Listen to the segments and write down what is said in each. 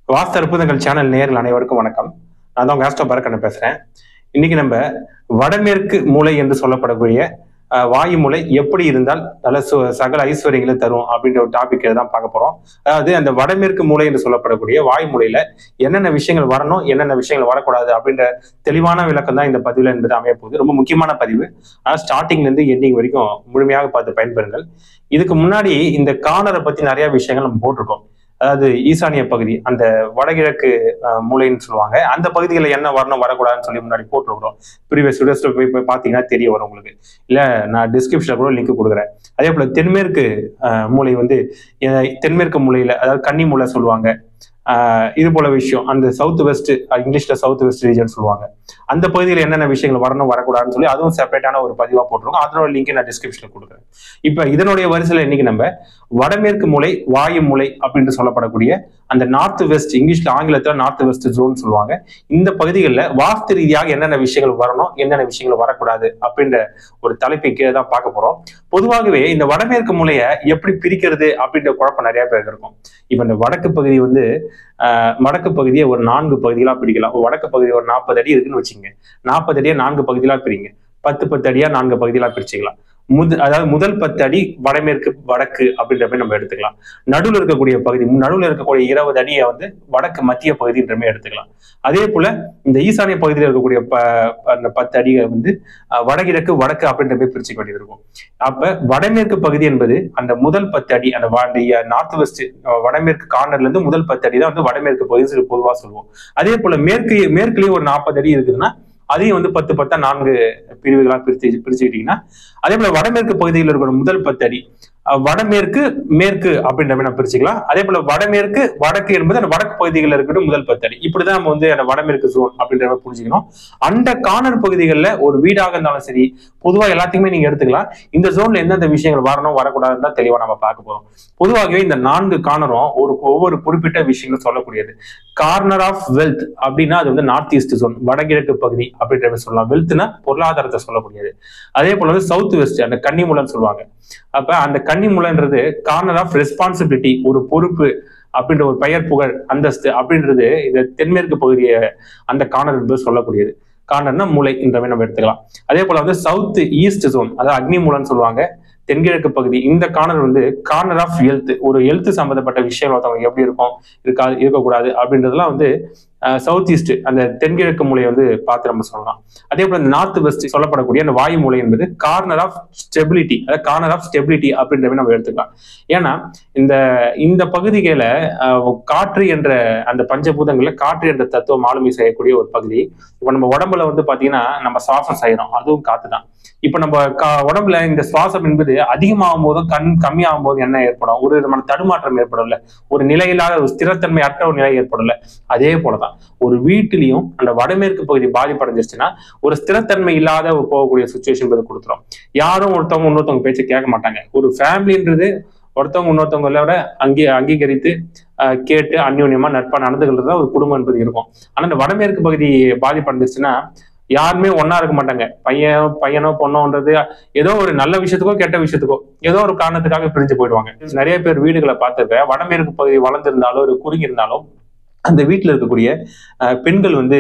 வாஸ்து அற்புதங்கள் சேனல் நேரில் அனைவருக்கும் வணக்கம் நான் தான் உங்க ஆஸ்ட்ரோ பரக்கண்ண பேசுறேன் இன்னைக்கு நம்ம வடமேற்கு மூலை என்று சொல்லப்படக்கூடிய அஹ், வாயு மூலை எப்படி இருந்தால் நல்ல சு- சகல ஐஸ்வர்யங்களை தரும் அப்படின்ற ஒரு டாபிக் தான் பார்க்க போறோம் அதாவது அந்த வடமேற்கு மூலை என்று சொல்லப்படக்கூடிய வாயு மூலையில என்னென்ன விஷயங்கள் வரணும் என்னென்ன விஷயங்கள் வரக்கூடாது அப்படின்ற தெளிவான விளக்கம் தான் இந்த பதிவுல என்பது அமைய போகுது ரொம்ப முக்கியமான பதிவு ஆனால் ஸ்டார்டிங்ல இருந்து எண்டிங் வரைக்கும் முழுமையாக பார்த்து பயன்பெறுங்கள் இதுக்கு முன்னாடி இந்த கார்னரை பத்தி நிறைய விஷயங்கள் நம்ம போட்டிருக்கோம் அதாவது ஈசானிய பகுதி அந்த வடகிழக்கு அஹ், மூலைன்னு சொல்லுவாங்க அந்த பகுதிகளில் என்ன வரணும் வரக்கூடாதுன்னு சொல்லி முன்னாடி போட்டிருக்கிறோம் ப்ரீவியஸ் வீடியோஸ்ல போய் போய் பார்த்தீங்கன்னா தெரிய வரும் உங்களுக்கு இல்ல நான் டிஸ்கிரிப்ஷன்ல கூட லிங்க் கொடுக்குறேன் அதே போல தென்மேற்கு அஹ், மூலை வந்து அஹ், தென்மேற்கு மூலையில அதாவது கன்னி மூலை சொல்லுவாங்க அஹ், இது போல விஷயம் அந்த சவுத் வெஸ்ட் இங்கிலீஷ்ல சவுத் வெஸ்ட் ரீஜன் சொல்லுவாங்க அந்த பகுதியில் என்னென்ன விஷயங்கள் வரணும் வரக்கூடாதுன்னு சொல்லி அதுவும் செப்பரேட்டான ஒரு பதிவா போட்டிருக்கோம் அதனோட லிங்க் நான் டிஸ்கிரிப்ஷன்ல கொடுக்குறேன் இப்ப இதனுடைய வரிசையில இன்னைக்கு நம்ம வடமேற்கு மூலை வாயு மூலை அப்படின்னு சொல்லப்படக்கூடிய அந்த நார்த் வெஸ்ட் இங்கிலீஷ்ல ஆங்கிலத்துல நார்த் வெஸ்ட் ஜோன் சொல்லுவாங்க இந்த பகுதிகளில் வாஸ்து ரீதியாக என்னென்ன விஷயங்கள் வரணும் என்னென்ன விஷயங்கள் வரக்கூடாது அப்படின்ற ஒரு தலைப்பை கீழே தான் பார்க்க போறோம் பொதுவாகவே இந்த வடமேற்கு மூலையை எப்படி பிரிக்கிறது அப்படின்ற குழப்பம் நிறைய பேருக்கு இருக்கும் இப்ப இந்த வடக்கு பகுதி வந்து ஆஹ், வடக்கு பகுதியை ஒரு நான்கு பகுதிகளா பிரிக்கலாம் வடக்கு பகுதி ஒரு நாற்பது அடி இருக்குன்னு வச்சுங்க நாற்பது அடியை நான்கு பகுதிகளா பிரிங்க பத்து பத்து அடியா நான்கு பகுதிகளா பிரிச்சுக்கலாம் முது அதாவது முதல் பத்து அடி வடமேற்கு வடக்கு அப்படின்ற மாதிரி நம்ம எடுத்துக்கலாம் நடுவில் இருக்கக்கூடிய பகுதி நடுவில் இருக்கக்கூடிய இருபது அடியை வந்து வடக்கு மத்திய பகுதின்ற மாதிரி எடுத்துக்கலாம் அதே போல இந்த ஈசானிய பகுதியில் இருக்கக்கூடிய ப அந்த பத்து அடியை வந்து அஹ், வடகிழக்கு வடக்கு அப்படின்ற மாதிரி பிரிச்சுக்க வேண்டியது இருக்கும் அப்ப வடமேற்கு பகுதி என்பது அந்த முதல் பத்து அடி அந்த நார்த் வெஸ்ட் வடமேற்கு கார்னர்ல இருந்து முதல் பத்து அடி தான் வந்து வடமேற்கு பகுதி சொல்லி பொதுவா சொல்லுவோம் அதே போல மேற்கு மேற்குலயும் ஒரு நாற்பது அடி இருக்குதுன்னா அதையும் வந்து பத்து பத்தா நான்கு பிரிவுகளா பிரிச்சு பிரிச்சுக்கிட்டீங்கன்னா அதே போல வடமேற்கு பகுதியில் இருக்கிற முதல் பத்து அடி அஹ், வடமேற்கு மேற்கு அப்படின்ற மாதிரி நம்ம பிரிச்சுக்கலாம் அதே போல வடமேற்கு வடக்கு என்பது அந்த வடக்கு பகுதிகளில் இருக்கிற முதல் பத்து அடி இப்படிதான் நம்ம வந்து அந்த வடமேற்கு ஜோன் அப்படின்ற மாதிரி புரிஞ்சுக்கணும் அந்த கார்னர் பகுதிகளில் ஒரு வீடாக இருந்தாலும் சரி பொதுவா எல்லாத்தையுமே நீங்க எடுத்துக்கலாம் இந்த ஜோன்ல எந்தெந்த விஷயங்கள் வரணும் வரக்கூடாதுன்னு தான் தெளிவா நம்ம பார்க்க போறோம் பொதுவாகவே இந்த நான்கு கார்னரும் ஒரு ஒவ்வொரு குறிப்பிட்ட விஷயங்கள் சொல்லக்கூடியது கார்னர் ஆஃப் வெல்த் அப்படின்னா அது வந்து நார்த் ஈஸ்ட் ஜோன் வடகிழக்கு பகுதி அப்படின்ற மாதிரி சொல்லலாம் வெல்த்னா பொருளாதாரத்தை சொல்லக்கூடியது அதே போல வந்து சவுத் வெஸ்ட் அந்த கன்னிமுலன்னு சொல்லுவாங்க அப்ப அந்த கன்னிமுலன்றது கார்னர் ஆஃப் ரெஸ்பான்சிபிலிட்டி ஒரு பொறுப்பு அப்படின்ற ஒரு பெயர் புகழ் அந்தஸ்து அப்படின்றது இந்த தென்மேற்கு பகுதியை அந்த கார்னர் என்பது சொல்லக்கூடியது கார்னர்னா மூளை என்ற மாதிரி நம்ம எடுத்துக்கலாம் அதே போல வந்து சவுத் ஈஸ்ட் ஜோன் அதாவது அக்னி மூலன்னு சொல்லுவாங்க தென்கிழக்கு பகுதி இந்த கார்னர் வந்து கார்னர் ஆஃப் ஹெல்த் ஒரு ஹெல்த் சம்பந்தப்பட்ட விஷயம் ஒருத்தவங்க எப்படி இருக்கும் இருக்காது இருக்கக்கூடாது அப்படின்றதெல்லாம் வந்து சவுத் ஈஸ்ட் அந்த தென்கிழக்கு மூலையை வந்து பார்த்து நம்ம சொல்லலாம் அதே போல நார்த் வெஸ்ட் சொல்லப்படக்கூடிய அந்த வாயு மூலை என்பது கார்னர் ஆஃப் ஸ்டெபிலிட்டி அதாவது கார்னர் ஆஃப் ஸ்டெபிலிட்டி அப்படின்ற மாதிரி நம்ம எடுத்துக்கலாம் ஏன்னா இந்த இந்த பகுதிகளை அஹ், காற்று என்ற அந்த பஞ்சபூதங்கள்ல காற்று என்ற தத்துவம் ஆளுமை செய்யக்கூடிய ஒரு பகுதி இப்போ நம்ம உடம்புல வந்து பாத்தீங்கன்னா நம்ம சுவாசம் செய்யறோம் அதுவும் காத்து தான் இப்ப நம்ம கா- உடம்புல இந்த சுவாசம் என்பது அதிகமாகும் போதும் கண் கம்மியாகும் போது என்ன ஏற்படும் ஒரு விதமான தடுமாற்றம் ஏற்படும்ல ஒரு நிலையில்லாத ஒரு ஸ்திரத்தன்மை அற்ற ஒரு நிலை ஏற்படும்ல அதே போலதான் ஒரு வீட்டிலையும் அந்த வடமேற்கு பகுதி பாதிப்படைஞ்சிருச்சுன்னா ஒரு ஸ்திரத்தன்மை இல்லாத ஒரு போகக்கூடிய சுச்சுவேஷன் கொடுத்துரும் யாரும் ஒருத்தவங்க இன்னொருத்தவங்க பேச்சை கேட்க மாட்டாங்க ஒரு ஃபேமிலின்றது ஒருத்தவங்க இன்னொருத்தவங்களோட அங்கே அங்கீகரித்து அஹ், கேட்டு அந்யோன்யமா நட்பா நடந்துக்கிறது தான் ஒரு குடும்பம் என்பது இருக்கும் ஆனா இந்த வடமேற்கு பகுதி பாதிப்படைஞ்சிருச்சுன்னா யாருமே ஒண்ணா இருக்க மாட்டாங்க பையன் பையனோ பொண்ணோன்றது ஏதோ ஒரு நல்ல விஷயத்துக்கோ கெட்ட விஷயத்துக்கோ ஏதோ ஒரு காரணத்துக்காக பிரிஞ்சு போயிடுவாங்க நிறைய பேர் வீடுகளை பார்த்திருக்கேன் வடமேற்கு பகுதி வளர்ந்திருந்தாலும் ஒரு குறுகி இருந்தாலும் அந்த வீட்டில் இருக்கக்கூடிய அஹ், பெண்கள் வந்து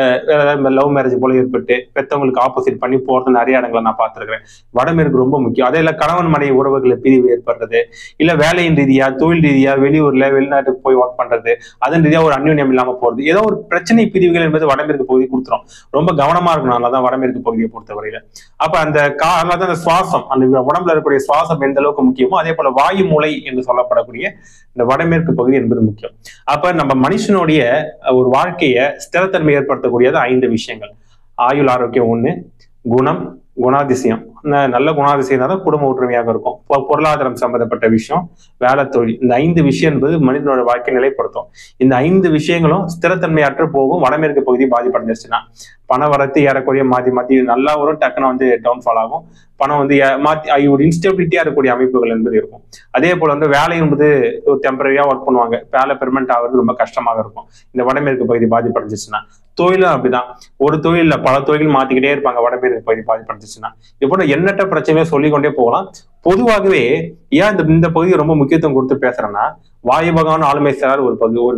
லவ் மேரேஜ் போல ஏற்பட்டு பெத்தவங்களுக்கு ஆப்போசிட் பண்ணி போறது நிறைய இடங்களை நான் பார்த்திருக்கிறேன் வடமேற்கு ரொம்ப முக்கியம் அதே இல்ல கணவன் மனைவி உறவுகளை பிரிவு ஏற்படுறது இல்ல வேலையின் ரீதியா தொழில் ரீதியா வெளியூர்ல வெளிநாட்டுக்கு போய் ஒர்க் பண்றது அதன் ரீதியா ஒரு அந்யோன்யம் இல்லாம போறது ஏதோ ஒரு பிரச்சனை பிரிவுகள் என்பது வடமேற்கு பகுதி கொடுத்துரும் ரொம்ப கவனமா இருக்கணும் அதனாலதான் வடமேற்கு பகுதியை பொறுத்தவரையில அப்ப அந்த கா அதனாலதான் அந்த சுவாசம் அந்த உடம்புல இருக்கக்கூடிய சுவாசம் எந்த அளவுக்கு முக்கியமோ அதே போல வாயு மூளை என்று சொல்லப்படக்கூடிய இந்த வடமேற்கு பகுதி என்பது முக்கியம் அப்ப நம்ம மனுஷனுடைய அஹ், ஒரு வாழ்க்கைய ஸ்திரத்தன்மை ஏற்படுத்தக்கூடியது ஐந்து விஷயங்கள் ஆயுள் ஆரோக்கியம் ஒண்ணு குணம் குணாதிசயம் ந- நல்ல குணாதிசயம் தான் குடும்ப ஒற்றுமையாக இருக்கும் பொ- பொருளாதாரம் சம்பந்தப்பட்ட விஷயம் வேலை தொழில் இந்த ஐந்து விஷயம் என்பது மனிதனோட வாழ்க்கை நிலைப்படுத்தும் இந்த ஐந்து விஷயங்களும் ஸ்திரத்தன்மையற்று போகும் வடமேற்கு பகுதி பாதிப்படைஞ்சிருச்சுன்னா பண வரத்து ஏறக்குறைய மாத்தி மாத்தி நல்லா வரும் டக்குன்னு வந்து டவுன்ஃபால் ஆகும் பணம் வந்து ஏ- மாத்தி ஐ ஒரு இன்ஸ்டபிலிட்டியா இருக்கக்கூடிய அமைப்புகள் என்பது இருக்கும் அதே போல வந்து வேலை என்பது ஒரு டெம்பரரியா ஒர்க் பண்ணுவாங்க வேலை பெர்மனெண்ட் ஆகிறது ரொம்ப கஷ்டமாக இருக்கும் இந்த வடமேற்கு பகுதி பாதிப்படைஞ்சிச்சுன்னா தொழிலும் அப்படிதான் ஒரு தொழில்ல பல தொழில் மாத்திக்கிட்டே இருப்பாங்க வடமேற்கு பகுதி பாதிப்படைஞ்சிச்சுன்னா இது போல எண்ணற்ற பிரச்சனையை சொல்லிக்கொண்டே போகலாம் பொதுவாகவே ஏன் இந்த இந்த பகுதியை ரொம்ப முக்கியத்துவம் கொடுத்து பேசுறேன்னா வாயு பகவான் ஆளுமை சார் ஒரு பகுதி ஒரு விஷயம்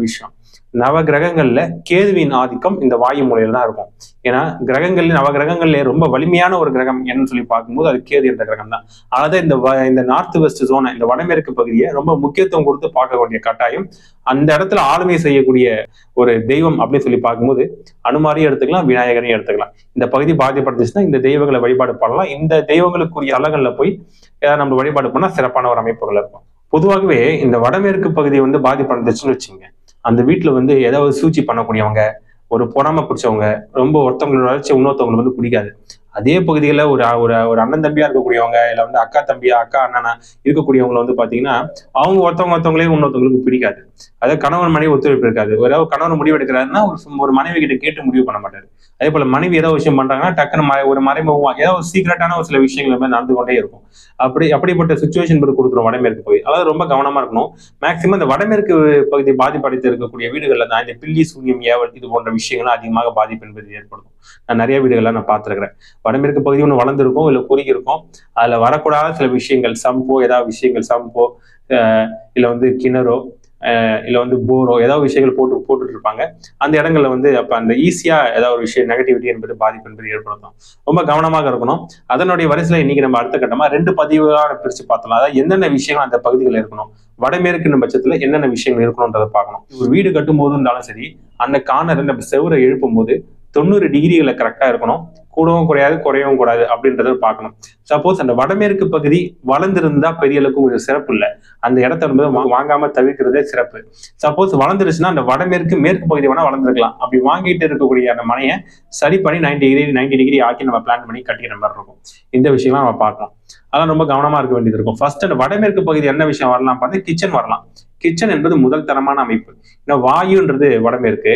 நவ கிரகங்கள்ல கேதுவின் ஆதிக்கம் இந்த வாயு மூலையில தான் இருக்கும் ஏன்னா கிரகங்கள்ல நவ கிரகங்கள்ல ரொம்ப வலிமையான ஒரு கிரகம் என்னன்னு சொல்லி பார்க்கும்போது அது கேது என்ற கிரகம் தான் அதாவது இந்த வ- இந்த நார்த் வெஸ்ட் ஜோனை இந்த வடமேற்கு பகுதியை ரொம்ப முக்கியத்துவம் கொடுத்து பார்க்க வேண்டிய கட்டாயம் அந்த இடத்துல ஆளுமை செய்யக்கூடிய ஒரு தெய்வம் அப்படின்னு சொல்லி பார்க்கும்போது அனுமாரியும் எடுத்துக்கலாம் விநாயகரையும் எடுத்துக்கலாம் இந்த பகுதி பாதிப்படைஞ்சிச்சுன்னா இந்த தெய்வங்களை வழிபாடு பண்ணலாம் இந்த தெய்வங்களுக்குரிய தலங்கள்ல போய் ஏதாவது நம்ம வழிபாடு பண்ணா சிறப்பான ஒரு அமைப்புகள் இருக்கும் பொதுவாகவே இந்த வடமேற்கு பகுதி வந்து பாதிப்படைஞ்சிச்சுன்னு வச்சுங்க அந்த வீட்டுல வந்து ஏதாவது சூழ்ச்சி பண்ணக்கூடியவங்க ஒரு பொறாம பிடிச்சவங்க ரொம்ப ஒருத்தவங்களோட வளர்ச்சி இன்னொருத்தவங்களுக்கு வந்து பிடிக்காது அதே பகுதிகளில் ஒரு ஒரு ஒரு அண்ணன் தம்பியா இருக்கக்கூடியவங்க இல்லை வந்து அக்கா தம்பியா அக்கா அண்ணனா இருக்கக்கூடியவங்களை வந்து பாத்தீங்கன்னா அவங்க ஒருத்தவங்க ஒருத்தவங்களே இன்னொருத்தவங்களுக்கு பிடிக்காது அதாவது கணவன் மனைவி ஒத்துழைப்பு இருக்காது ஏதாவது கணவன் முடிவு எடுக்கிறாருன்னா ஒரு சும்- ஒரு மனைவி கிட்ட கேட்டு முடிவு பண்ண மாட்டாரு அதே போல மனைவி ஏதாவது விஷயம் பண்றாங்கன்னா டக்குன்னு மறை- ஒரு மறைமுகமா ஏதாவது ஒரு சீக்கிரட்டான ஒரு சில விஷயங்கள் மாதிரி நடந்து கொண்டே இருக்கும் அப்படி அப்படிப்பட்ட சுச்சுவேஷன் போய் கொடுத்துரும் வடமேற்கு பகுதி அதாவது ரொம்ப கவனமா இருக்கணும் மேக்சிமம் இந்த வடமேற்கு பகுதி பாதிப்படைத்து இருக்கக்கூடிய வீடுகள்ல தான் இந்த பில்லி சூன்யம் ஏவல் இது போன்ற விஷயங்கள்லாம் அதிகமாக பாதிப்பு என்பது ஏற்படுத்தும் நான் நிறைய வீடுகள்ல நான் பார்த்திருக்கிறேன் வடமேற்கு பகுதி ஒன்று வளர்ந்துருக்கும் இல்லை குறுகி இருக்கும் அதுல வரக்கூடாத சில விஷயங்கள் சம்போ ஏதாவது விஷயங்கள் சம்போ அஹ் இல்ல வந்து கிணறோ அஹ் இல்ல வந்து போரோ ஏதாவது விஷயங்கள் போட்டு போட்டுட்டு இருப்பாங்க அந்த இடங்கள்ல வந்து அப்ப அந்த ஈஸியா ஏதாவது ஒரு விஷயம் நெகட்டிவிட்டி என்பது பாதிப்பு என்பது ஏற்படுத்தும் ரொம்ப கவனமாக இருக்கணும் அதனுடைய வரிசையில இன்னைக்கு நம்ம அடுத்த கட்டமா ரெண்டு பதிவுகளாக பிரிச்சு பார்த்தலாம் அதாவது என்னென்ன விஷயங்கள் அந்த பகுதிகளில் இருக்கணும் வடமேற்கு பட்சத்துல என்னென்ன விஷயங்கள் இருக்கணும்ன்றதை பார்க்கணும் ஒரு வீடு கட்டும் போது இருந்தாலும் சரி அந்த கார்னரை நம்ம செவரை எழுப்பும் போது தொண்ணூறு டிகிரிகளை கரெக்டா இருக்கணும் கூடவும் குறையாது குறையவும் கூடாது அப்படின்றத பார்க்கணும் சப்போஸ் அந்த வடமேற்கு பகுதி வளர்ந்திருந்தா பெரிய அளவுக்கு ஒரு சிறப்பு இல்லை அந்த இடத்த வந்து வா- வாங்காம தவிர்க்கிறதே சிறப்பு சப்போஸ் வளர்ந்துருச்சுன்னா அந்த வடமேற்கு மேற்கு பகுதி வேணா வளர்ந்துருக்கலாம் அப்படி வாங்கிட்டு இருக்கக்கூடிய அந்த மனையை சரி பண்ணி 90 டிகிரி 90 டிகிரி ஆக்கி நம்ம பிளான் பண்ணி கட்டிக்கிற மாதிரி இருக்கும் இந்த விஷயம்லாம் நம்ம பார்க்கலாம் அதெல்லாம் ரொம்ப கவனமா இருக்க வேண்டியது இருக்கும் ஃபர்ஸ்ட் அந்த வடமேற்கு பகுதி என்ன விஷயம் வரலாம் பார்த்து கிச்சன் வரலாம் கிச்சன் என்பது முதல் தரமான அமைப்பு ஏன்னா வாயுன்றது வடமேற்கு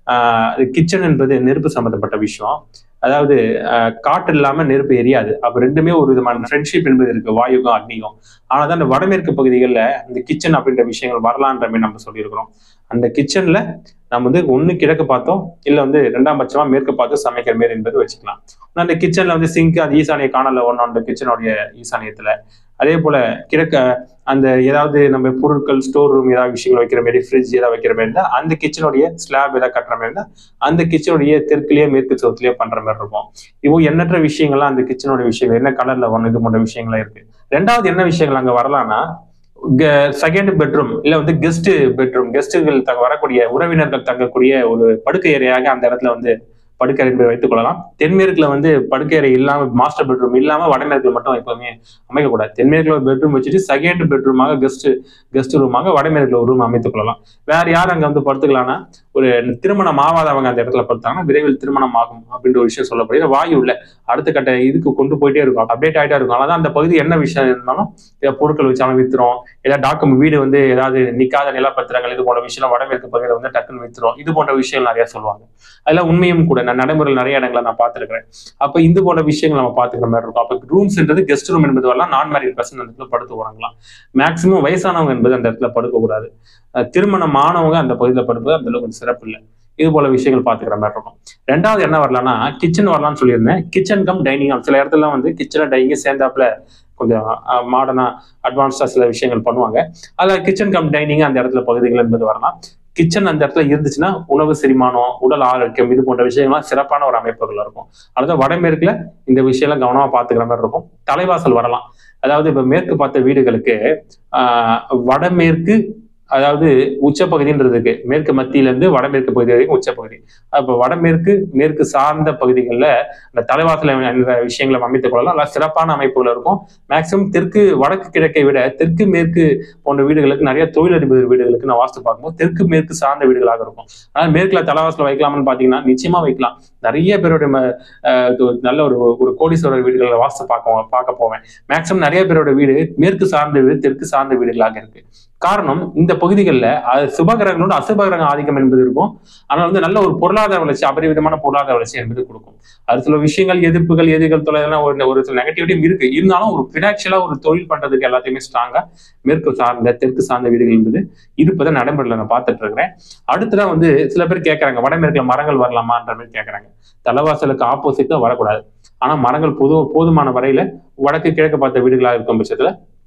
ஆஹ் கிச்சன் என்பது நெருப்பு சம்பந்தப்பட்ட விஷயம் அதாவது ஆஹ் காற்று இல்லாம நெருப்பு எரியாது அப்ப ரெண்டுமே ஒரு விதமான ஃப்ரெண்ட்ஷிப் என்பது இருக்கு வாயுக்கும் அக்னிக்கும் ஆனா தான் அந்த வடமேற்கு பகுதிகளில் இந்த கிச்சன் அப்படின்ற விஷயங்கள் வரலான்ற மாதிரி நம்ம சொல்லியிருக்கிறோம் அந்த கிச்சன்ல நம்ம வந்து ஒண்ணு கிழக்கு பார்த்தோம் இல்ல வந்து ரெண்டாம் பட்சமா மேற்கு பார்த்து சமைக்கிற மாதிரி என்பது வச்சுக்கலாம் ஆனா அந்த கிச்சன்ல வந்து சிங்க் அது ஈசானிய காணல ஒன்று அந்த கிச்சனுடைய ஈசானியத்துல அதே போல கிழக்க அந்த ஏதாவது நம்ம பொருட்கள் ஸ்டோர் ரூம் ஏதாவது விஷயங்கள் வைக்கிற மாதிரி ஃப்ரிட்ஜ் ஏதாவது வைக்கிற மாதிரி இருந்தா அந்த கிச்சனுடைய ஸ்லாப் ஏதாவது கட்டுற மாதிரி இருந்தா அந்த கிச்சனுடைய தெற்குலயே மேற்கு சவுத்துலயே பண்ற மாதிரி இருக்கும் இப்போ எண்ணற்ற விஷயங்கள்லாம் அந்த கிச்சனோட விஷயங்கள் என்ன கலர்ல வரணும் இது போன்ற விஷயங்கள்லாம் இருக்கு ரெண்டாவது என்ன விஷயங்கள் அங்க வரலாம்னா செகண்ட் பெட்ரூம் இல்ல வந்து கெஸ்ட் பெட்ரூம் கெஸ்ட்டுகள் தங்க வரக்கூடிய உறவினர்கள் தங்கக்கூடிய ஒரு படுக்கை அறையாக அந்த இடத்துல வந்து படுக்கை அறை என்பதை வைத்துக் கொள்ளலாம் தென்மேற்குல வந்து படுக்கை அறை இல்லாம மாஸ்டர் பெட்ரூம் இல்லாம வடமேற்குல மட்டும் எப்பவுமே அமைக்கக்கூடாது தென்மேற்குல ஒரு பெட்ரூம் வச்சுட்டு செகண்ட் பெட்ரூமாக கெஸ்ட் கெஸ்ட் ரூமாக வடமேற்குல ஒரு ரூம் அமைத்துக் கொள்ளலாம் வேற யார் அங்க வந்து படுத்துக்கலாம்னா ஒரு திருமணம் ஆகாதவங்க அந்த இடத்துல படுத்தாங்கன்னா விரைவில் திருமணம் ஆகும் அப்படின்ற ஒரு விஷயம் சொல்லப்படுது வாயு உள்ள அடுத்த கட்ட இதுக்கு கொண்டு போயிட்டே இருக்கும் அப்டேட் ஆயிட்டே இருக்கும் அதான் அந்த பகுதி என்ன விஷயம் இருந்தாலும் ஏதாவது பொருட்கள் வச்சாலும் வித்துரும் ஏதாவது டாக்குமெண்ட் வீடு வந்து ஏதாவது நிக்காத நிலப்பத்திரங்கள் இது போன்ற விஷயம் வடமேற்கு பகுதியில் வந்து டக்குன்னு வித்துரும் இது போன்ற விஷயங்கள் நிறைய சொல்லுவாங்க அதெல்லாம் உண்மையும் கூட நான் நடைமுறையில் நிறைய இடங்களை நான் பார்த்துருக்கிறேன் அப்ப இது போன்ற விஷயங்கள் நம்ம பார்த்துக்கிற மாதிரி இருக்கும் அப்ப ரூம்ஸ்ன்றது கெஸ்ட் ரூம் என்பது வரலாம் நான் மேரிட் பர்சன் அந்த இடத்துல படுத்து உறங்கலாம் மேக்சிமம் வயசானவங்க என்பது அந்த இடத்துல படுக்கக்கூடாது அஹ் திருமணம் ஆனவங்க அந்த பகுதியில் படுப்பது அந்த அளவுக்கு கொஞ்சம் சிறப்பு இல்லை இது போல விஷயங்கள் பார்த்துக்கிற மாதிரி இருக்கும் ரெண்டாவது என்ன வரலாம்னா கிச்சன் வரலாம்னு சொல்லியிருந்தேன் கிச்சன் கம் டைனிங் ஹால் சில இடத்துல வந்து கிச்சன் டைனிங் சேர்ந்தாப்புல கொஞ்சம் மாடர்னா அட்வான்ஸ்டா சில விஷயங்கள் பண்ணுவாங்க அதில் கிச்சன் கம் டைனிங் அந்த இடத்துல பகுதிகள் என்பது வரலாம் கிச்சன் அந்த இடத்துல இருந்துச்சுன்னா உணவு செரிமானம் உடல் ஆரோக்கியம் இது போன்ற விஷயங்கள்லாம் சிறப்பான ஒரு அமைப்புகள் இருக்கும் அதாவது வடமேற்குல இந்த விஷயம்லாம் கவனமா பார்த்துக்கிற மாதிரி இருக்கும் தலைவாசல் வரலாம் அதாவது இப்ப மேற்கு பார்த்த வீடுகளுக்கு ஆஹ் வடமேற்கு அதாவது உச்சப்பகுதின்றதுக்கு மேற்கு மத்தியில இருந்து வடமேற்கு பகுதி வரைக்கும் உச்சப்பகுதி அப்போ வடமேற்கு மேற்கு சார்ந்த பகுதிகளில் அந்த தலைவாசல் என்ற விஷயங்களை அமைத்துக் கொள்ளலாம் நல்லா சிறப்பான அமைப்புகள் இருக்கும் மேக்சிமம் தெற்கு வடக்கு கிழக்கை விட தெற்கு மேற்கு போன்ற வீடுகளுக்கு நிறைய தொழிலதிபர் வீடுகளுக்கு நான் வாஸ்து பார்க்கும்போது தெற்கு மேற்கு சார்ந்த வீடுகளாக இருக்கும் ஆனால் மேற்குல தலைவாசல் வைக்கலாம்னு பார்த்தீங்கன்னா நிச்சயமா வைக்கலாம் நிறைய பேருடைய ம- அஹ் இது ஒரு நல்ல ஒரு ஒரு கோடீஸ்வரர் வீடுகளில் வாஸ்து பார்க்க பார்க்க போவேன் மேக்சிமம் நிறைய பேரோட வீடு மேற்கு சார்ந்த வீடு தெற்கு சார்ந்த வீடுகளாக இருக்கு காரணம் இந்த பகுதிகளில் அது சுபகிரகங்களோட அசுபகிரக ஆதிக்கம் என்பது இருக்கும் ஆனால் வந்து நல்ல ஒரு பொருளாதார வளர்ச்சி அபரிவிதமான பொருளாதார வளர்ச்சி என்பது கொடுக்கும் அது சில விஷயங்கள் எதிர்ப்புகள் எதிர்கள் தொலை இதெல்லாம் ஒரு ஒரு சில நெகட்டிவிட்டியும் இருக்கு இருந்தாலும் ஒரு பினான்சியலா ஒரு தொழில் பண்றதுக்கு எல்லாத்தையுமே ஸ்ட்ராங்கா மேற்கு சார்ந்த தெற்கு சார்ந்த வீடுகள் என்பது இருப்பதை நடைமுறையில் நான் பார்த்துட்டு இருக்கிறேன் அடுத்ததான் வந்து சில பேர் கேட்கறாங்க வடமேற்குல மரங்கள் வரலாமான்ற மாதிரி கேட்கறாங்க தலைவாசலுக்கு ஆப்போசிட் தான் வரக்கூடாது ஆனா மரங்கள் பொது போதுமான வரையில வடக்கு கிழக்கு பார்த்த வீடுகளாக இருக்கும் பட்சத்துல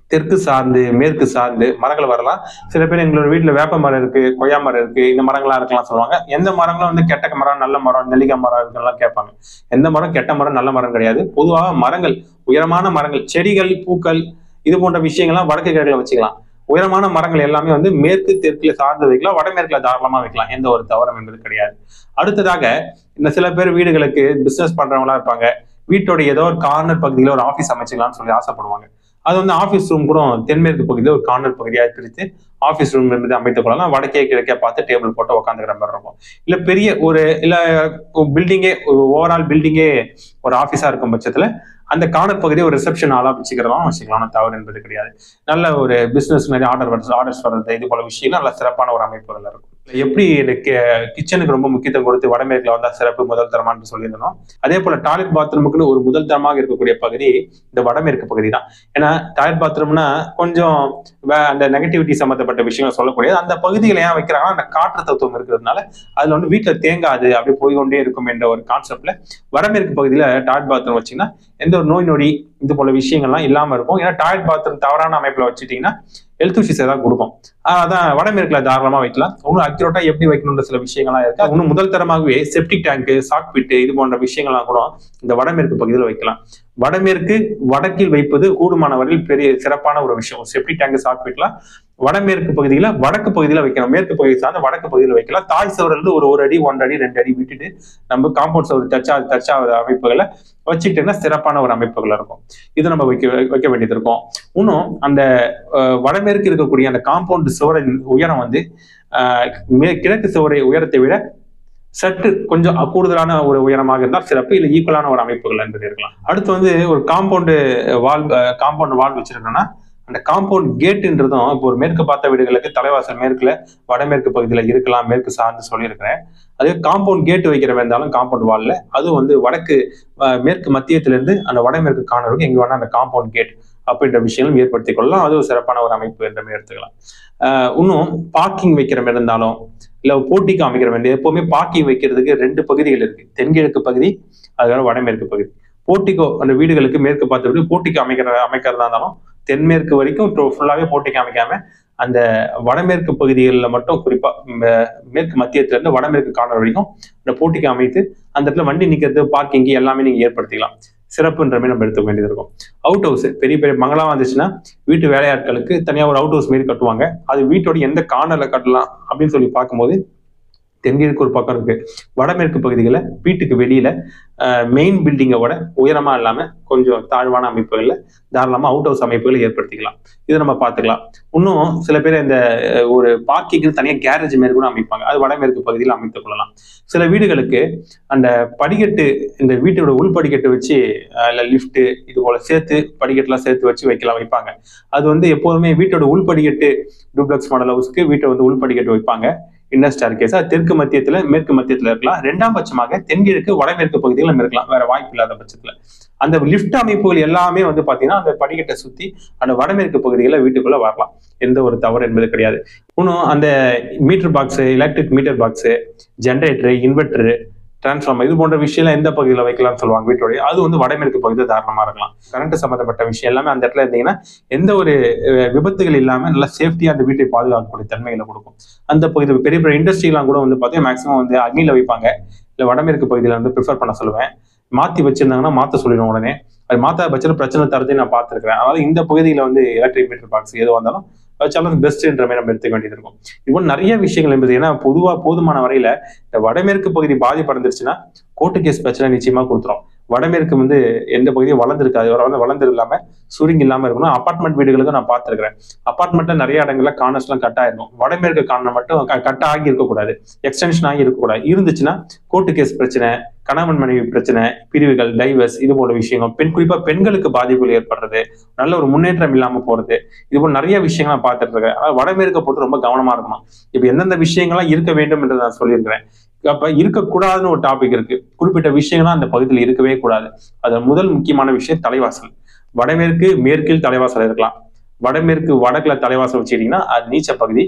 தெற்கு சார்ந்து மேற்கு சார்ந்து மரங்கள் வரலாம் சில பேர் எங்களோட வீட்டுல வேப்ப மரம் இருக்கு கொய்யா மரம் இருக்கு இந்த மரங்கள்லாம் இருக்கலாம் சொல்லுவாங்க எந்த மரங்களும் வந்து கெட்ட மரம் நல்ல மரம் நெல்லிக்காய் மரம் இருக்குலாம் கேட்பாங்க எந்த மரம் கெட்ட மரம் நல்ல மரம் கிடையாது பொதுவாக மரங்கள் உயரமான மரங்கள் செடிகள் பூக்கள் இது போன்ற விஷயங்கள்லாம் வடக்கு கிழக்குல வச்சுக்கலாம் உயரமான மரங்கள் எல்லாமே வந்து மேற்கு தெற்குல சார்ந்து வைக்கலாம் வடமேற்குல தாராளமா வைக்கலாம் எந்த ஒரு தவறும் என்பது கிடையாது அடுத்ததாக இந்த சில பேர் வீடுகளுக்கு பிசினஸ் பண்றவங்களா இருப்பாங்க வீட்டோட ஏதோ ஒரு கார்னர் பகுதியில ஒரு ஆஃபீஸ் அமைச்சுக்கலாம்னு சொல்லி ஆசைப்படுவாங்க அது வந்து ஆஃபீஸ் ரூம் கூட தென்மேற்கு பகுதியில் ஒரு கார்னர் பகுதியாக பிரித்து ஆஃபீஸ் ரூம் என்பது அமைத்துக் கொள்ளலாம் வடக்கே கிழக்கே பார்த்து டேபிள் போட்டு உட்காந்துக்கிற மாதிரி இருக்கும் இல்ல பெரிய ஒரு இல்ல பில்டிங்கே ஓவரால் பில்டிங்கே ஒரு ஆஃபீஸா இருக்கும் பட்சத்துல அந்த கார்னர் பகுதியை ஒரு ரிசப்ஷன் ஆளா வச்சுக்கிறதாம் வச்சுக்கலாம் தவறு என்பது கிடையாது நல்ல ஒரு பிசினஸ் மாதிரி ஆர்டர் வருது ஆர்டர்ஸ் வர்றது இது போல விஷயங்கள் நல்ல சிறப்பான ஒரு அமைப்புகள் இருக்கும் எப்படி எனக்கு கிச்சனுக்கு ரொம்ப முக்கியத்துவம் கொடுத்து வடமேற்குல வந்தா சிறப்பு முதல் தரமான்னு சொல்லியிருந்தோம் அதே போல டாய்லெட் பாத்ரூமுக்குன்னு ஒரு முதல் தரமாக இருக்கக்கூடிய பகுதி இந்த வடமேற்கு பகுதி தான் ஏன்னா டாய்லெட் பாத்ரூம்னா கொஞ்சம் வே- அந்த நெகட்டிவிட்டி சம்மந்தப்பட்ட விஷயங்கள் சொல்லக்கூடியது அந்த பகுதிகளை ஏன் வைக்கிறாங்கன்னா அந்த காற்று தத்துவம் இருக்கிறதுனால அதுல வந்து வீட்டுல தேங்காது அப்படி போய் கொண்டே இருக்கும் என்ற ஒரு கான்செப்ட்ல வடமேற்கு பகுதியில டாய்லெட் பாத்ரூம் வச்சீங்கன்னா எந்த ஒரு நோய் நொடி இது போல விஷயங்கள்லாம் இல்லாம இருக்கும் ஏன்னா டாய்லெட் பாத்ரூம் தவறான அமைப்புல வச்சுட்டீங்கன்னா ஹெல்த் இஷ்யூஸ் ஏதாவது கொடுக்கும் ஆஹ் அதான் வடமேற்குல தாராளமா வைக்கலாம் இன்னும் அக்யூரேட்டா எப்படி வைக்கணும்ன்ற சில விஷயங்கள்லாம் இருக்கு இன்னும் முதல் தரமாகவே செப்டிக் டேங்க் சாக் பிட்டு இது போன்ற விஷயங்கள்லாம் கூட இந்த வடமேற்கு பகுதியில் வைக்கலாம் வடமேற்கு வடக்கில் வைப்பது கூடுமான வரையில் பெரிய சிறப்பான ஒரு விஷயம் செப்டிக் டேங்க் சாக் பிட்லாம் வடமேற்கு பகுதியில வடக்கு பகுதியில வைக்கணும் மேற்கு பகுதி சார்ந்த வடக்கு பகுதியில் வைக்கலாம் தாய் சுவர்ல இருந்து ஒரு ஒரு அடி ஒன்றரை அடி ரெண்டு அடி விட்டுட்டு நம்ம காம்பவுண்ட் சுவர் டச்சா டச்சா அமைப்புகளை வச்சுக்கிட்டோம்னா சிறப்பான ஒரு அமைப்புகள் இருக்கும் இது நம்ம வைக்க வைக்க வேண்டியது இருக்கும் இன்னும் அந்த அஹ், வடமேற்கு இருக்கக்கூடிய அந்த காம்பவுண்ட் சுவரின் உயரம் வந்து அஹ், மே- கிழக்கு சுவரை உயரத்தை விட சற்று கொஞ்சம் கூடுதலான ஒரு உயரமாக இருந்தால் சிறப்பு இல்லை ஈக்குவலான ஒரு அமைப்புகள் என்பது இருக்கலாம் அடுத்து வந்து ஒரு காம்பவுண்டு வால் காம்பவுண்ட் வால் வச்சிருக்கோம்னா அந்த காம்பவுண்ட் கேட்டுன்றதும் இப்போ ஒரு மேற்கு பார்த்த வீடுகளுக்கு தலைவாசல் மேற்குல வடமேற்கு பகுதியில இருக்கலாம் மேற்கு சார்ந்து சொல்லியிருக்கிறேன் அதே காம்பவுண்ட் கேட் வைக்கிற இருந்தாலும் காம்பவுண்ட் வால்ல அதுவும் வந்து வடக்கு அஹ், மேற்கு மத்தியத்திலிருந்து அந்த வடமேற்கு காணவருக்கு எங்க வேணா அந்த காம்பவுண்ட் கேட் அப்படின்ற விஷயங்களும் ஏற்படுத்திக் கொள்ளலாம் அது ஒரு சிறப்பான ஒரு அமைப்பு என்ற மாதிரி எடுத்துக்கலாம் ஆஹ் இன்னும் பார்க்கிங் வைக்கிற மாதிரி இருந்தாலும் இல்ல போட்டிக்கு அமைக்கிற மாதிரி எப்பவுமே பார்க்கிங் வைக்கிறதுக்கு ரெண்டு பகுதிகள் இருக்கு தென்கிழக்கு பகுதி அதுக்காக வடமேற்கு பகுதி போட்டிக்கோ அந்த வீடுகளுக்கு மேற்கு பார்த்து போட்டிக்கு அமைக்கிற அமைக்கிறதா இருந்தாலும் தென்மேற்கு வரைக்கும் ஃபுல்லாவே போட்டிக்கு அமைக்காம அந்த வடமேற்கு பகுதிகளில் மட்டும் குறிப்பா மே- மேற்கு மத்தியத்துல இருந்து வடமேற்கு கார்னர் வரைக்கும் அந்த போட்டிக்கு அமைத்து அந்த இடத்துல வண்டி நிக்கிறது பார்க்கிங் எல்லாமே நீங்க ஏற்படுத்திக்கலாம் சிறப்புன்ற மாதிரி நம்ம எடுத்துக்க வேண்டியது இருக்கும் அவுட் ஹவுஸ் பெரிய பெரிய பங்களா வந்துச்சுன்னா வீட்டு வேலையாட்களுக்கு தனியா ஒரு அவுட் ஹவுஸ் மாரி கட்டுவாங்க அது வீட்டோட எந்த கார்னர்ல கட்டலாம் அப்படின்னு சொல்லி பார்க்கும்போது தென்கிழக்கு ஒரு பக்கம் இருக்கு வடமேற்கு பகுதிகளில் வீட்டுக்கு வெளியில மெயின் பில்டிங்கை விட உயரமா இல்லாம கொஞ்சம் தாழ்வான அமைப்புகள்ல தாராளமா அவுட் ஹவுஸ் அமைப்புகளை ஏற்படுத்திக்கலாம் இதை நம்ம பார்த்துக்கலாம் இன்னும் சில பேர் இந்த அஹ், ஒரு பார்க்கிங்கு தனியாக கேரேஜ் மாரி கூட அமைப்பாங்க அது வடமேற்கு பகுதியில் அமைத்துக் கொள்ளலாம் சில வீடுகளுக்கு அந்த படிக்கட்டு இந்த வீட்டோட உள் படிக்கட்டு வச்சு அஹ், இல்ல லிஃப்ட் இது போல சேர்த்து படிக்கட்டுலாம் சேர்த்து வச்சு வைக்கலாம் வைப்பாங்க அது வந்து எப்போதுமே வீட்டோட உள் படிக்கட்டு டூப்ளக்ஸ் மாடல் ஹவுஸ்க்கு வீட்டை வந்து உள் படிக்கட்டு வைப்பாங்க இன்னர் ஸ்டார் கேஸ் அது தெற்கு மத்தியத்துல மேற்கு மத்தியத்துல இருக்கலாம் ரெண்டாம் பட்சமாக தென்கிழக்கு வடமேற்கு பகுதிகளும் இருக்கலாம் வேற வாய்ப்பு இல்லாத பட்சத்துல அந்த லிஃப்ட் அமைப்புகள் எல்லாமே வந்து பாத்தீங்கன்னா அந்த படிக்கட்டை சுத்தி அந்த வடமேற்கு பகுதிகளில் வீட்டுக்குள்ள வரலாம் எந்த ஒரு தவறு என்பது கிடையாது இன்னும் அந்த meter box electric meter box generator inverter transformer இது போன்ற விஷயம்லாம் எந்த பகுதியில் வைக்கலாம்னு சொல்லுவாங்க வீட்டோடைய அது வந்து வடமேற்கு பகுதியில் தாராளமா இருக்கலாம் கரண்ட் சம்பந்தப்பட்ட விஷயம் எல்லாமே அந்த இடத்துல இருந்தீங்கன்னா எந்த ஒரு அஹ், விபத்துகள் இல்லாம நல்லா சேஃப்டியா அந்த வீட்டை பாதுகாக்கக்கூடிய தன்மைகளை கொடுக்கும் அந்த பகுதியில் பெரிய பெரிய இண்டஸ்ட்ரிலாம் கூட வந்து பார்த்தீங்கன்னா மேக்ஸிமம் வந்து அக்னியில் வைப்பாங்க இல்லை வடமேற்கு பகுதியில் வந்து ப்ரிஃபர் பண்ண சொல்லுவேன் மாற்றி வச்சிருந்தாங்கன்னா மாற்ற சொல்லிடுவோம் உடனே அது மாற்ற பட்சத்தில் பிரச்சனை தரதையும் நான் பார்த்துருக்கிறேன் அதாவது இந்த பகுதியில் வந்து எலக்ட்ரிக் மீட்டர் பாக்ஸ் எதுவாக இருந்தாலும் வச்சாலும் பெஸ்ட்ன்ற மாதிரி நம்ம எடுத்துக்க வேண்டியது இருக்கும் இப்போ நிறைய விஷயங்கள் என்பது ஏன்னா பொதுவாக போதுமான வரையில இந்த வடமேற்கு பகுதி பாதிப்படைந்துருச்சுன்னா கோர்ட்டு கேஸ் பிரச்சனை நிச்சயமா கொடுத்துரும் வடமேற்கு வந்து எந்த பகுதியும் வளர்ந்துருக்காது வந்து வளர்ந்து இல்லாம சுருங்கி இல்லாம இருக்கணும் அபார்ட்மெண்ட் வீடுகளுக்கு நான் பார்த்துருக்கிறேன் அபார்ட்மெண்ட்ல நிறைய இடங்கள்ல கார்னர்ஸ் எல்லாம் கட் ஆயிருக்கும் வடமேற்கு கார்னர் மட்டும் க- கட் ஆகி இருக்கக்கூடாது எக்ஸ்டென்ஷன் ஆகி இருக்கக்கூடாது இருந்துச்சுன்னா கோர்ட்டு கேஸ் பிரச்சனை கணவன் மனைவி பிரச்சனை பிரிவுகள் டைவர்ஸ் இது போல விஷயங்கள் பெண் குறிப்பா பெண்களுக்கு பாதிப்புகள் ஏற்படுறது நல்ல ஒரு முன்னேற்றம் இல்லாம போறது இது போல நிறைய விஷயங்கள் நான் பார்த்துட்டு இருக்கேன் அதாவது வடமேற்கை பொறுத்து ரொம்ப கவனமா இருக்கணும் இப்ப எந்தெந்த விஷயங்கள்லாம் இருக்க வேண்டும் என்று நான் சொல்லியிருக்கிறேன் அப்ப இருக்கக்கூடாதுன்னு ஒரு டாபிக் இருக்கு குறிப்பிட்ட விஷயங்கள்லாம் அந்த பகுதியில் இருக்கவே கூடாது அது முதல் முக்கியமான விஷயம் தலைவாசல் வடமேற்கு மேற்கில் தலைவாசல் இருக்கலாம் வடமேற்கு வடக்குல தலைவாசல் வச்சுக்கிட்டீங்கன்னா அது நீச்ச பகுதி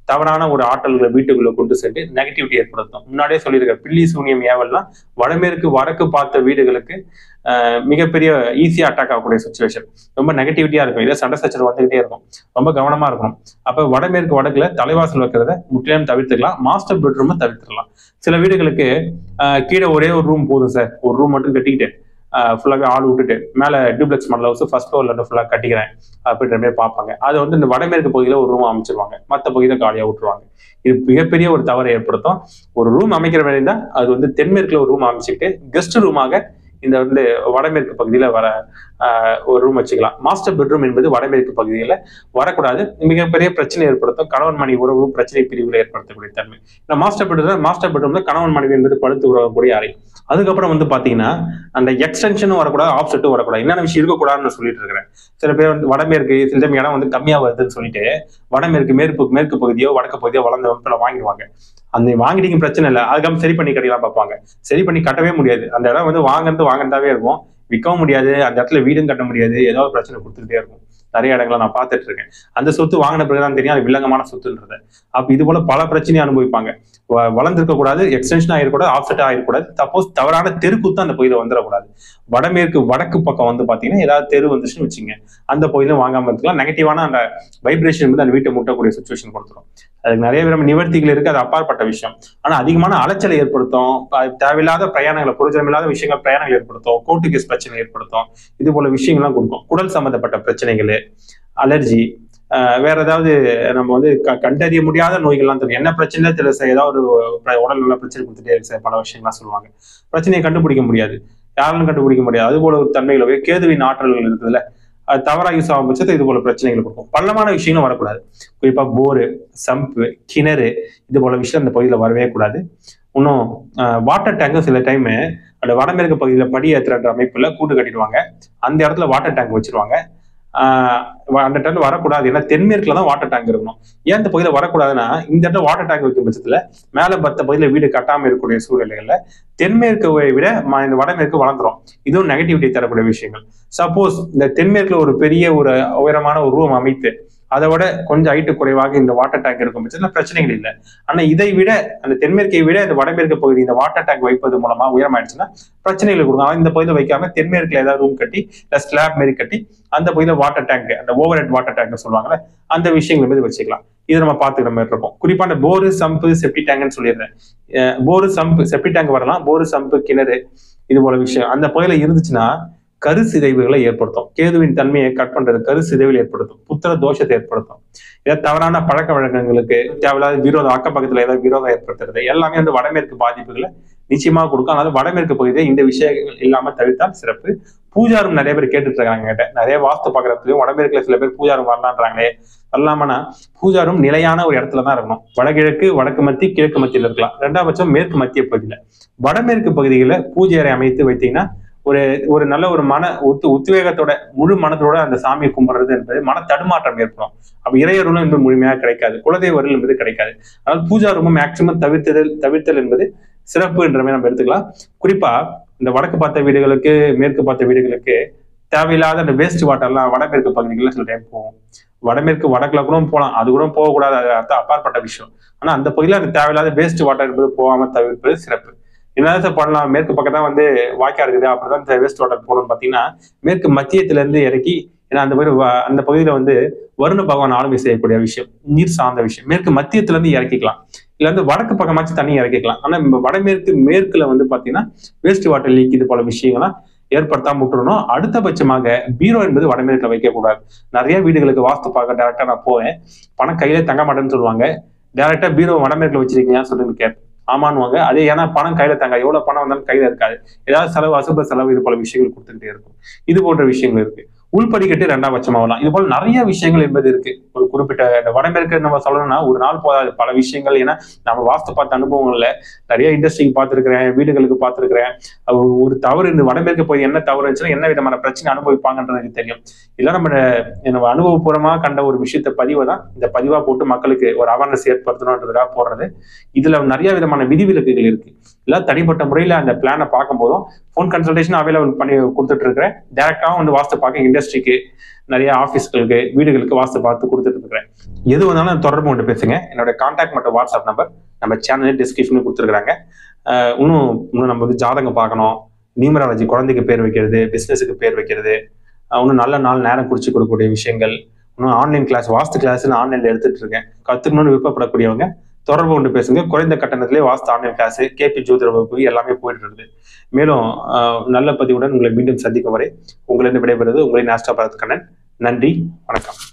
தவறான ஒரு ஆற்றல்களை வீட்டுக்குள்ள கொண்டு சென்று நெகட்டிவிட்டி ஏற்படுத்தும் முன்னாடியே சொல்லியிருக்க பில்லி சூனியம் ஏவல்லாம் வடமேற்கு வடக்கு பார்த்த வீடுகளுக்கு ஆஹ், மிகப்பெரிய ஈஸியா அட்டாக் ஆகக்கூடிய சுச்சுவேஷன் ரொம்ப நெகட்டிவிட்டியா இருக்கும் இதே சண்டை சச்சரவு வந்துகிட்டே இருக்கும் ரொம்ப கவனமா இருக்கணும் அப்ப வடமேற்கு வடக்குல தலைவாசல் வைக்கிறத முற்றிலும் தவிர்த்துக்கலாம் மாஸ்டர் பெட்ரூமை தவிர்த்துக்கலாம் சில வீடுகளுக்கு ஆஹ், கீழே ஒரே ஒரு ரூம் போதும் சார் ஒரு ரூம் மட்டும் கட்டிக்கிட்டு ஃபுல்லாகவே ஆள் விட்டுட்டு மேலே டூப்ளெக்ஸ் மாடல் ஹவுஸ் ஃபர்ஸ்ட் ஃப்ளோர்ல ஃபுல்லாக கட்டிக்கிறேன் அப்படின்ற மாதிரி பார்ப்பாங்க அது வந்து இந்த வடமேற்கு பகுதியில் ஒரு ரூம் அமைச்சிருவாங்க மற்ற பகுதியில் காலியாக விட்டுருவாங்க இது மிகப்பெரிய ஒரு தவறை ஏற்படுத்தும் ஒரு ரூம் அமைக்கிற மாதிரி இருந்தால் அது வந்து தென்மேற்குல ஒரு ரூம் அமைச்சிட்டு கெஸ்ட் ரூமாக இந்த வந்து வடமேற்கு பகுதியில் வர ஆஹ், ஒரு ரூம் வச்சுக்கலாம் மாஸ்டர் பெட்ரூம் என்பது வடமேற்கு பகுதியில் வரக்கூடாது மிகப்பெரிய பிரச்சனை ஏற்படுத்தும் கணவன் மனைவி உறவு பிரச்சனை பிரிவுகளை ஏற்படுத்தக்கூடிய தன்மை இந்த மாஸ்டர் பெட்ரூம் மாஸ்டர் பெட்ரூம்ல கணவன் மனைவி என்பது படுத்து உறவக்கூடிய அறை அதுக்கப்புறம் வந்து பாத்தீங்கன்னா அந்த எக்ஸ்டென்ஷனும் வரக்கூடாது ஆப்செட்டும் வரக்கூடாது என்னென்ன விஷயம் இருக்கக்கூடாதுன்னு சொல்லிட்டு இருக்கிறேன் சில பேர் வந்து வடமேற்கு சில டைம் இடம் வந்து கம்மியா வருதுன்னு சொல்லிட்டு வடமேற்கு மேற்கு மேற்கு பகுதியோ வடக்கு பகுதியோ வளர்ந்த வகுப்புல வாங்கிடுவாங்க அந்த வாங்கிட்டீங்க பிரச்சனை இல்லை அதுக்கப்புறம் சரி பண்ணி கட்டிலாம் பார்ப்பாங்க சரி பண்ணி கட்டவே முடியாது அந்த இடம் வந்து வாங்குறது வாங்குறதாவே இருக்கும் விற்கவும் முடியாது அந்த இடத்துல வீடும் கட்ட முடியாது ஏதோ ஒரு பிரச்சனை கொடுத்துக்கிட்டே இருக்கும் நிறைய இடங்களை நான் பார்த்துட்டு இருக்கேன் அந்த சொத்து வாங்கின பிறகுதான் தெரியும் அது வில்லங்கமான சொத்துன்றது அப்ப இது போல பல பிரச்சனையை அனுபவிப்பாங்க வ- வளர்ந்திருக்க கூடாது எக்ஸ்டென்ஷன் ஆகிடக்கூடாது ஆஃப்செட் ஆகிடக்கூடாது சப்போஸ் தவறான தெருக்குத்து அந்த பகுதியில் வந்துடக்கூடாது வடமேற்கு வடக்கு பக்கம் வந்து பாத்தீங்கன்னா ஏதாவது தெரு வந்துச்சுன்னு வச்சுங்க அந்த பகுதியிலும் வாங்காம இருக்கலாம் நெகட்டிவான அந்த வைப்ரேஷன் வந்து அந்த வீட்டை முட்டக்கூடிய சுச்சுவேஷன் கொடுத்துரும் அதுக்கு நிறைய விதமான நிவர்த்திகள் இருக்கு அது அப்பாற்பட்ட விஷயம் ஆனா அதிகமான அலைச்சலை ஏற்படுத்தும் ப- தேவையில்லாத பிரயாணங்களை புரோஜனமில்லாத விஷயங்கள் பிரயாணங்கள் ஏற்படுத்தும் கோர்ட்டு கேஸ் பிரச்சனை ஏற்படுத்தும் இது போல விஷயங்கள்லாம் கொடுக்கும் குடல் சம்பந்தப்பட்ட பிரச்சனைகள் அலர்ஜி வேற ஏதாவது நம்ம வந்து க- கண்டறிய முடியாத நோய்கள்லாம் தெரியும் என்ன பிரச்சனை தெரியல சார் ஏதாவது ஒரு பிர- உடல் நல பிரச்சனை கொடுத்துட்டே இருக்கு சார் பல விஷயங்கள்லாம் சொல்லுவாங்க பிரச்சனையை கண்டுபிடிக்க முடியாது யாராலும் கண்டுபிடிக்க முடியாது அது போல ஒரு தன்மைகள் கேதுவின் ஆற்றல்கள் இருக்குதுல்ல அது தவறாக யூஸ் ஆகும் பட்சத்தில் இது போல பிரச்சனைகள் கொடுக்கும் பள்ளமான விஷயங்களும் வரக்கூடாது குறிப்பா போரு சம்பு கிணறு இது போல விஷயம் அந்த பகுதியில் வரவே கூடாது இன்னும் வாட்டர் டேங்கும் சில டைம் அந்த வடமேற்கு பகுதியில் படி ஏற்றுற அமைப்புல கூட்டு கட்டிடுவாங்க அந்த இடத்துல வாட்டர் டேங்க் வச்சிருவாங்க ஆஹ் வ- அந்த இடத்துல வரக்கூடாது ஏன்னா தென்மேற்குல தான் வாட்டர் டேங்க் இருக்கணும் ஏன் இந்த பகுதியில் வரக்கூடாதுன்னா இந்த இடத்துல வாட்டர் டேங்க் வைக்கும் பட்சத்துல மேல பத்த பகுதியில் வீடு கட்டாம இருக்கக்கூடிய சூழ்நிலைகள்ல தென்மேற்கை விட ம- இந்த வடமேற்கு வளர்ந்துரும் இதுவும் நெகட்டிவிட்டி தரக்கூடிய விஷயங்கள் சப்போஸ் இந்த தென்மேற்குல ஒரு பெரிய ஒரு உயரமான ஒரு ரூம் அமைத்து அதை விட கொஞ்சம் ஹைட்டு குறைவாக இந்த வாட்டர் டேங்க் இருக்கும் பட்சத்தில் பிரச்சனைகள் இல்லை ஆனா இதை விட அந்த தென்மேற்கை விட இந்த வடமேற்கு பகுதி இந்த வாட்டர் டேங்க் வைப்பது மூலமா உயரமாயிடுச்சுன்னா பிரச்சனைகள் கொடுக்கும் ஆனா இந்த பகுதியில் வைக்காம தென்மேற்குல ஏதாவது ரூம் கட்டி இல்லை ஸ்லாப் மாரி கட்டி அந்த பகுதியில் வாட்டர் டேங்க் அந்த ஓவர் ஹெட் வாட்டர் டேங்க் சொல்லுவாங்கல்ல அந்த விஷயங்கள் மீது வச்சுக்கலாம் இது நம்ம பார்த்துக்கிற மாதிரி இருக்கும் குறிப்பா அந்த போரு சம்பு செப்டி டேங்க்னு சொல்லிடுறேன் அஹ் போரு சம்பு செப்டி டேங்க் வரலாம் போரு சம்பு கிணறு இது போல விஷயம் அந்த பகுதியில் இருந்துச்சுன்னா கரு சிதைவுகளை ஏற்படுத்தும் கேதுவின் தன்மையை கட் பண்றது கரு சிதைவில் ஏற்படுத்தும் புத்திர தோஷத்தை ஏற்படுத்தும் ஏதாவது தவறான பழக்க வழக்கங்களுக்கு தேவையில்லாத விரோதம் அக்க பக்கத்துல ஏதாவது விரோதம் ஏற்படுத்துறது எல்லாமே வந்து வடமேற்கு பாதிப்புகளை நிச்சயமாக கொடுக்கும் அதனால வடமேற்கு பகுதியில் இந்த விஷயங்கள் இல்லாம தவிர்த்தால் சிறப்பு பூஜாரும் நிறைய பேர் கேட்டுட்டு இருக்காங்க என்கிட்ட நிறைய வாஸ்து பார்க்கறதுக்கு வடமேற்குல சில பேர் பூஜாரும் வரலான்றாங்களே வரலாமனா பூஜாரும் நிலையான ஒரு இடத்துல தான் இருக்கணும் வடகிழக்கு வடக்கு மத்திய கிழக்கு மத்தியில் இருக்கலாம் ரெண்டாம் பட்சம் மேற்கு மத்திய பகுதியில வடமேற்கு பகுதிகளில் பூஜை அறை அமைத்து வைத்தீங்கன்னா ஒரு ஒரு நல்ல ஒரு மன உத்து உத்வேகத்தோட முழு மனதோட அந்த சாமியை கும்பிடுறது என்பது மன தடுமாற்றம் ஏற்படும் அப்ப இறையருளும் என்பது முழுமையாக கிடைக்காது குலதெய்வருள் என்பது கிடைக்காது அதனால பூஜா ரூமும் மேக்சிமம் தவிர்த்தல் தவிர்த்தல் என்பது சிறப்பு என்ற மாதிரி நம்ம எடுத்துக்கலாம் குறிப்பா இந்த வடக்கு பார்த்த வீடுகளுக்கு மேற்கு பார்த்த வீடுகளுக்கு தேவையில்லாத அந்த வேஸ்ட் வாட்டர்லாம் வடமேற்கு பகுதிகளில் சில டைம் போகும் வடமேற்கு வடக்குல கூட போகலாம் அது கூட போகக்கூடாது அது அர்த்தம் அப்பாற்பட்ட விஷயம் ஆனா அந்த பகுதியில் அந்த தேவையில்லாத வேஸ்ட் வாட்டர் என்பது போகாம தவிர்ப்பது சிறப்பு என்னதான் சார் பண்ணலாம் மேற்கு பக்கம் தான் வந்து வாய்க்கா இருக்குது அப்படிதான் இந்த வேஸ்ட் வாட்டர் போகணும்னு பார்த்தீங்கன்னா மேற்கு மத்தியத்துல இருந்து இறக்கி ஏன்னா அந்த மாதிரி வ- அந்த பகுதியில வந்து வருண பகவான் ஆளுமை செய்யக்கூடிய விஷயம் நீர் சார்ந்த விஷயம் மேற்கு மத்தியத்துல இருந்து இறக்கிக்கலாம் இல்ல வந்து வடக்கு பக்கமாச்சும் தண்ணி இறக்கிக்கலாம் ஆனா நம்ம வடமேற்கு மேற்குல வந்து பாத்தீங்கன்னா வேஸ்ட் வாட்டர் லீக் இது போல விஷயங்கள்லாம் ஏற்படுத்தாம விட்டுறணும் அடுத்தபட்சமாக பீரோ என்பது வடமேற்குல வைக்கக்கூடாது நிறைய வீடுகளுக்கு வாஸ்து பார்க்க டேரக்டா நான் போவேன் பணம் கையில தங்க மாட்டேன்னு சொல்லுவாங்க டேரக்டா பீரோ வடமேற்குல வச்சிருக்கீங்கன்னு சொல்லிட்டு கேட்பேன் ஆமான்னுவாங்க அதே ஏன்னா பணம் கையில தங்க எவ்வளவு பணம் வந்தாலும் கையில இருக்காது ஏதாவது செலவு அசுப செலவு இது போல விஷயங்கள் கொடுத்துக்கிட்டே இருக்கும் இது போன்ற விஷயங்கள் இருக்கு உள்படிக்கட்டு ரெண்டாம் பட்சமாகலாம் இது போல நிறைய விஷயங்கள் என்பது இருக்கு ஒரு குறிப்பிட்ட இந்த வடமேற்கு நம்ம சொல்லணும்னா ஒரு நாள் போதாது பல விஷயங்கள் ஏன்னா நம்ம வாஸ்து பார்த்த அனுபவங்கள்ல நிறைய இண்டஸ்ட்ரிக்கு பார்த்துருக்கிறேன் வீடுகளுக்கு பார்த்துருக்கிறேன் ஒரு தவறு இந்த வடமேற்கு போய் என்ன தவறு இருந்துச்சுன்னா என்ன விதமான பிரச்சனை அனுபவிப்பாங்கன்றது எனக்கு தெரியும் இதெல்லாம் நம்ம நம்ம அனுபவபூர்வமா கண்ட ஒரு விஷயத்த பதிவை தான் இந்த பதிவா போட்டு மக்களுக்கு ஒரு அவேர்னஸ் ஏற்படுத்தணுன்றதுக்காக போடுறது இதுல நிறைய விதமான விதிவிலக்குகள் இருக்கு இல்லை தனிப்பட்ட முறையில் அந்த பிளானை பார்க்கும்போதும் ஃபோன் கன்சல்டேஷன் அவைலபிள் பண்ணி கொடுத்துட்டு இருக்கிறேன் டேரெக்டாகவும் வந்து வாஸ்து பார்க்க இண்டஸ்ட்ரிக்கு நிறைய ஆஃபீஸ்களுக்கு வீடுகளுக்கு வாஸ்து பார்த்து கொடுத்துட்டு இருக்கிறேன் எது வந்தாலும் தொடர்பு கொண்டு பேசுங்க என்னோட கான்டாக்ட் மற்றும் வாட்ஸ்அப் நம்பர் நம்ம சேனல் டிஸ்கிரிப்ஷனில் கொடுத்துருக்காங்க இன்னும் இன்னும் நம்ம வந்து ஜாதகம் பார்க்கணும் நியூமராலஜி குழந்தைக்கு பேர் வைக்கிறது பிஸ்னஸுக்கு பேர் வைக்கிறது அஹ் இன்னும் நல்ல நாள் நேரம் குறிச்சு கொடுக்கக்கூடிய விஷயங்கள் இன்னும் ஆன்லைன் கிளாஸ் வாஸ்து கிளாஸ் நான் ஆன்லைன்ல எடுத்துட்டு இருக்கேன் கத்துக்கணும்னு விருப்பப்படக்கூடியவங்க தொடர்பு கொண்டு பேசுங்க குறைந்த கட்டணத்திலே வாஸ்து ஆன்லைன் கிளாஸ் கேபி ஜோதிட வகுப்பு எல்லாமே போயிட்டு இருக்குது மேலும் அஹ், நல்ல பதிவுடன் உங்களை மீண்டும் சந்திக்கும் வரை உங்களிடம் விடைபெறுவது உங்களின் ஆஸ்டா கண்ணன் நன்றி வணக்கம்